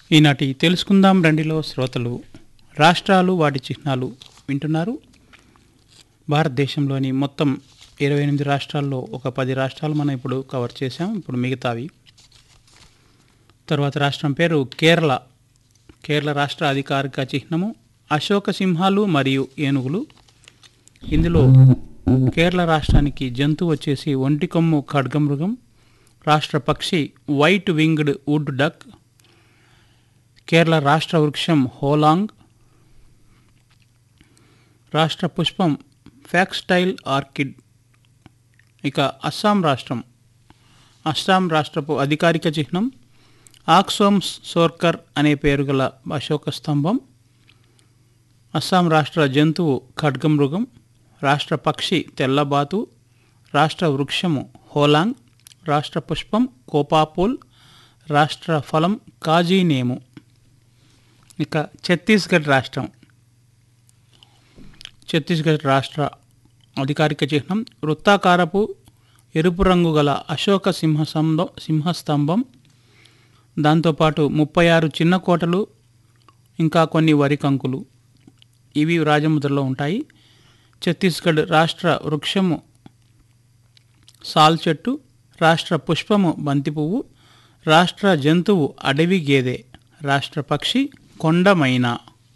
ఈనాటి తెలుసుకుందాం రండిలో శ్రోతలు రాష్ట్రాలు వాటి చిహ్నాలు వింటున్నారు భారతదేశంలోని మొత్తం ఇరవై ఎనిమిది రాష్ట్రాల్లో ఒక పది రాష్ట్రాలు మనం ఇప్పుడు కవర్ చేసాం ఇప్పుడు మిగతావి తర్వాత రాష్ట్రం పేరు కేరళ కేరళ రాష్ట్ర అధికారిక చిహ్నము అశోక సింహాలు మరియు ఏనుగులు ఇందులో కేరళ రాష్ట్రానికి జంతువు వచ్చేసి ఒంటి కొమ్ము ఖడ్గమృగం రాష్ట్ర పక్షి white winged wood duck Kerala రాష్ట్ర వృక్షం హోలాంగ్ రాష్ట్ర పుష్పం ఫ్యాక్స్టైల్ ఆర్కిడ్ ఇక అస్సాం రాష్ట్రం అస్సాం రాష్ట్రపు అధికారిక చిహ్నం ఆక్సోమ్స్ సోర్కర్ అనే పేరు గల అశోక స్తంభం అస్సాం రాష్ట్ర జంతువు ఖడ్గమృగం రాష్ట్ర పక్షి తెల్లబాతు రాష్ట్ర వృక్షము హోలాంగ్ రాష్ట్ర పుష్పం కోపాపూల్ రాష్ట్ర ఫలం కాజీనేము ఇక ఛత్తీస్గఢ్ రాష్ట్రం ఛత్తీస్గఢ్ రాష్ట్ర అధికారిక చిహ్నం వృత్తాకారపు ఎరుపు రంగు గల అశోక సింహస్తంభం సింహస్తంభం దాంతోపాటు ముప్పై ఆరు చిన్న కోటలు ఇంకా కొన్ని వరి కంకులు ఇవి రాజముద్రలో ఉంటాయి ఛత్తీస్గఢ్ రాష్ట్ర వృక్షము సాల్ చెట్టు రాష్ట్ర పుష్పము బంతి పువ్వు రాష్ట్ర జంతువు అడవి గేదె రాష్ట్ర పక్షి కొండమైనా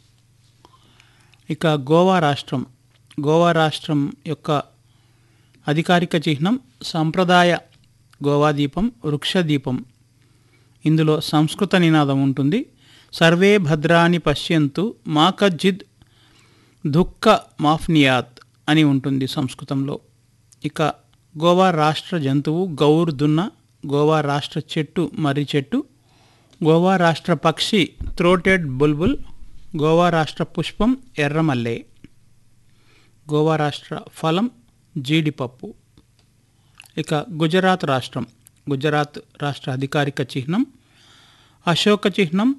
ఇక గోవా రాష్ట్రం గోవా రాష్ట్రం యొక్క అధికారిక చిహ్నం సంప్రదాయ గోవా దీపం వృక్ష దీపం ఇందులో సంస్కృత నినాదం ఉంటుంది సర్వే భద్రాని పశ్యంతు మా కజ్జిద్ దుఃఖ మాఫ్నియాత్ అని ఉంటుంది సంస్కృతంలో ఇక గోవా రాష్ట్ర జంతువు గౌర్ దున్న గోవా రాష్ట్ర చెట్టు మర్రి చెట్టు గోవా రాష్ట్ర పక్షి థ్రోటెడ్ బుల్బుల్ గోవా రాష్ట్ర పుష్పం ఎర్రమల్లె గోవా రాష్ట్ర ఫలం జీడిపప్పు ఇక గుజరాత్ రాష్ట్రం గుజరాత్ రాష్ట్ర అధికారిక చిహ్నం అశోక చిహ్నం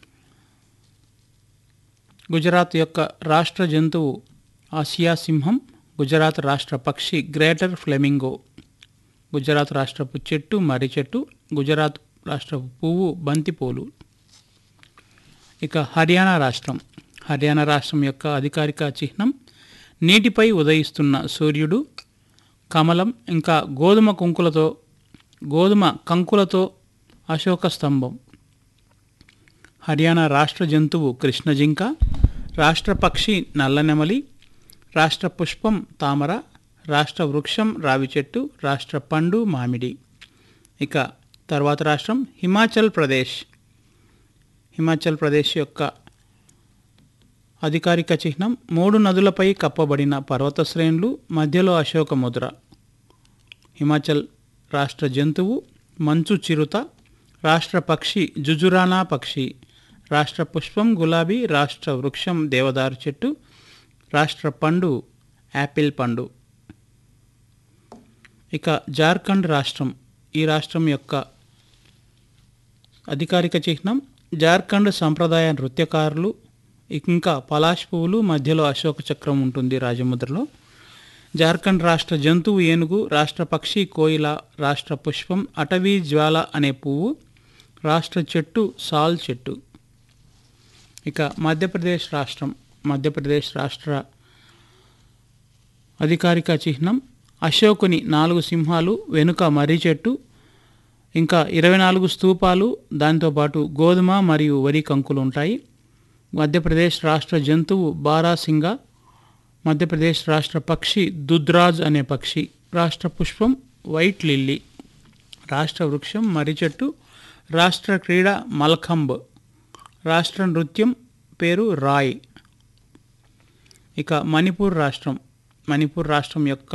గుజరాత్ యొక్క రాష్ట్ర జంతువు ఆసియా సింహం గుజరాత్ రాష్ట్ర పక్షి గ్రేటర్ ఫ్లెమింగో గుజరాత్ రాష్ట్రపు చెట్టు మర్రి చెట్టు గుజరాత్ రాష్ట్రపు పువ్వు బంతిపూలు ఇక హర్యానా రాష్ట్రం హర్యానా రాష్ట్రం యొక్క అధికారిక చిహ్నం నీటిపై ఉదయిస్తున్న సూర్యుడు కమలం ఇంకా గోధుమ కుంకులతో గోధుమ కంకులతో అశోక స్తంభం హర్యానా రాష్ట్ర జంతువు కృష్ణజింక రాష్ట్ర పక్షి నల్లనెమలి రాష్ట్ర పుష్పం తామర రాష్ట్ర వృక్షం రావి చెట్టు రాష్ట్ర పండు మామిడి ఇక తర్వాత రాష్ట్రం హిమాచల్ ప్రదేశ్ హిమాచల్ ప్రదేశ్ యొక్క అధికారిక చిహ్నం మూడు నదులపై కప్పబడిన పర్వత శ్రేణులు మధ్యలో అశోక ముద్ర హిమాచల్ రాష్ట్ర జంతువు మంచు చిరుత రాష్ట్ర పక్షి జుజురానా పక్షి రాష్ట్ర పుష్పం గులాబీ రాష్ట్ర వృక్షం దేవదారు చెట్టు రాష్ట్ర పండు యాపిల్ పండు ఇక జార్ఖండ్ రాష్ట్రం ఈ రాష్ట్రం యొక్క అధికారిక చిహ్నం జార్ఖండ్ సంప్రదాయ నృత్యకారులు ఇంకా పలాష్ పువ్వులు మధ్యలో అశోక చక్రం ఉంటుంది రాజముద్రలో జార్ఖండ్ రాష్ట్ర జంతువు ఏనుగు రాష్ట్ర పక్షి కోయిల రాష్ట్ర పుష్పం అటవీ జ్వాల అనే పువ్వు రాష్ట్ర చెట్టు సాల్ చెట్టు ఇక మధ్యప్రదేశ్ రాష్ట్రం మధ్యప్రదేశ్ రాష్ట్ర అధికారిక చిహ్నం అశోకుని నాలుగు సింహాలు వెనుక మర్రి చెట్టు ఇంకా ఇరవై నాలుగు స్తూపాలు దాంతోపాటు గోధుమ మరియు వరి కంకులు ఉంటాయి మధ్యప్రదేశ్ రాష్ట్ర జంతువు బారాసింగ మధ్యప్రదేశ్ రాష్ట్ర పక్షి దుద్రాజ్ అనే పక్షి రాష్ట్ర పుష్పం వైట్ లిల్లీ రాష్ట్ర వృక్షం మర్రి చెట్టు రాష్ట్ర క్రీడ మల్ఖంబ్ రాష్ట్ర నృత్యం పేరు రాయ్ ఇక మణిపూర్ రాష్ట్రం మణిపూర్ రాష్ట్రం యొక్క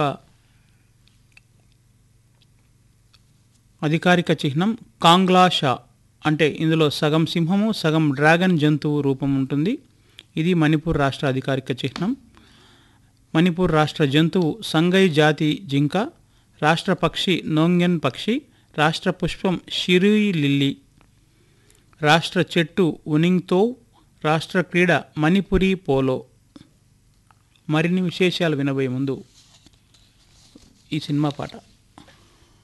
అధికారిక చిహ్నం కాంగ్లాషా అంటే ఇందులో సగం సింహము సగం డ్రాగన్ జంతువు రూపం ఉంటుంది ఇది మణిపూర్ రాష్ట్ర అధికారిక చిహ్నం మణిపూర్ రాష్ట్ర జంతువు సంగై జాతి జింక రాష్ట్ర పక్షి నోంగెన్ పక్షి రాష్ట్ర పుష్పం షిరుయి లిల్లీ రాష్ట్ర చెట్టు ఉనింగ్తో రాష్ట్ర క్రీడ మణిపురి పోలో మరిన్ని విశేషాలు వినబోయే ముందు ఈ సినిమా పాట